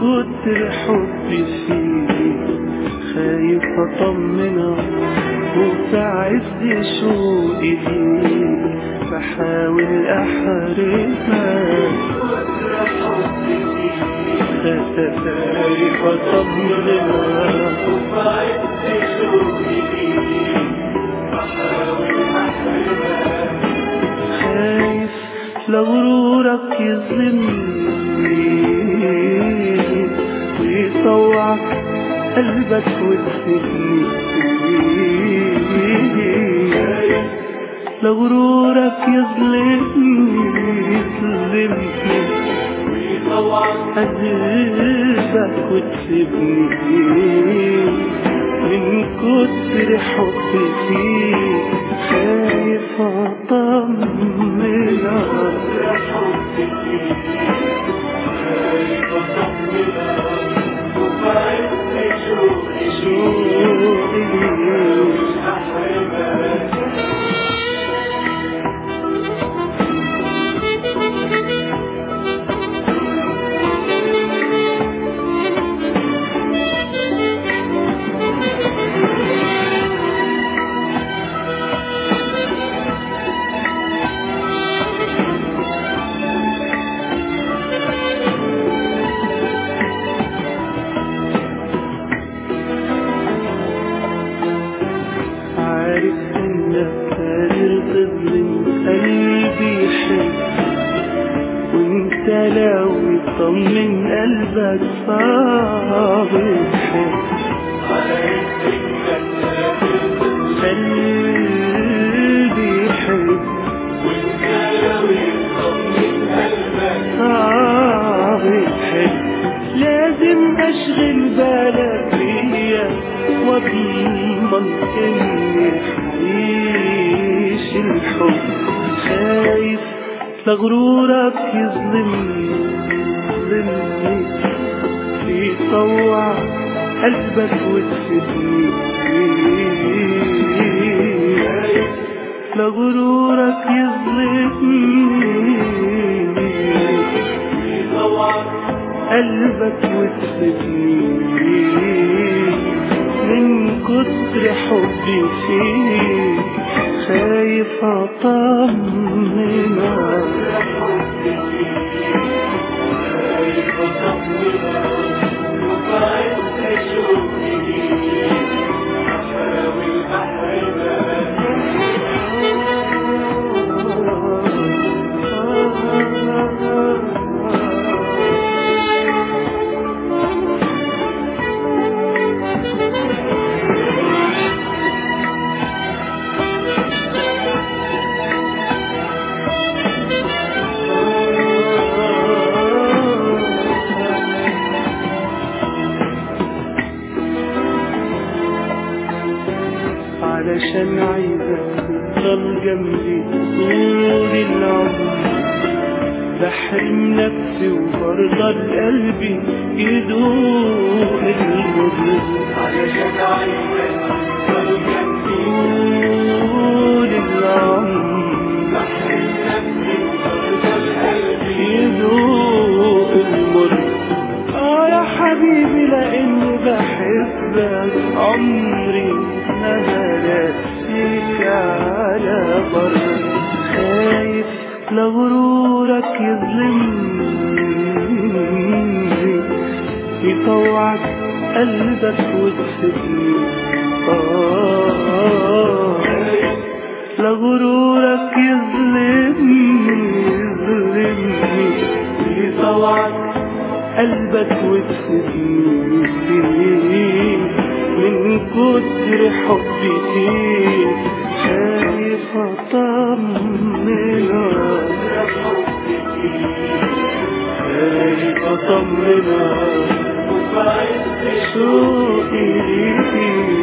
كتر حبي فيك خايف اطمنك وفي عز شوقي ليك بحاول احرمك خايف اطمنك وفي عز شوقي ليك بحاول احرمك خايف لغرورك يظلمني ويطوعك قلبك وتسيبني لغرورك يظلمني يظلمني ويطوعك قلبك وتسيبني من كتر حبي فيك خايف اطمنك حبي فيك خايف اطمنك وبعدت شوقي شوقي مش هحرمك عارف انك قادر تظلم قلبي يحب وانت لو يطمن قلبك صعب يحب عارف انك قادر قلبي يحب وانت لو يطمن قلبك صعب يحب لازم اشغل بالك بيا واضمن اني اعيش الحب خايف لغرورك يظلمني يظلمني يطوع قلبك وتسيبني خايف لغرورك يظلمني يطوع قلبك وتسيبني من كتر حبي فيك خايف اطمنك خايف اطمنك وبعدت شوقي ليك احاول علشان عايزك تفضل جنبي طول العمر بحرم نفسي وبرضى قلبي يدوق المر علشان عايزك تفضل جنبي طول العمر بحرم نفسي وبرضى قلبي يدوق المر اه يا حبيبي لاني بحبك عمري ما هرسيك على بر خايف لغرورك يظلمني يطوعك قلبك وتسيبني آه لغرورك يظلمني يظلمني يطوعك قلبك وتسيبني من كتر حبي فيك خايف اطمنك خايف اطمنك وبعدت شوقي ليك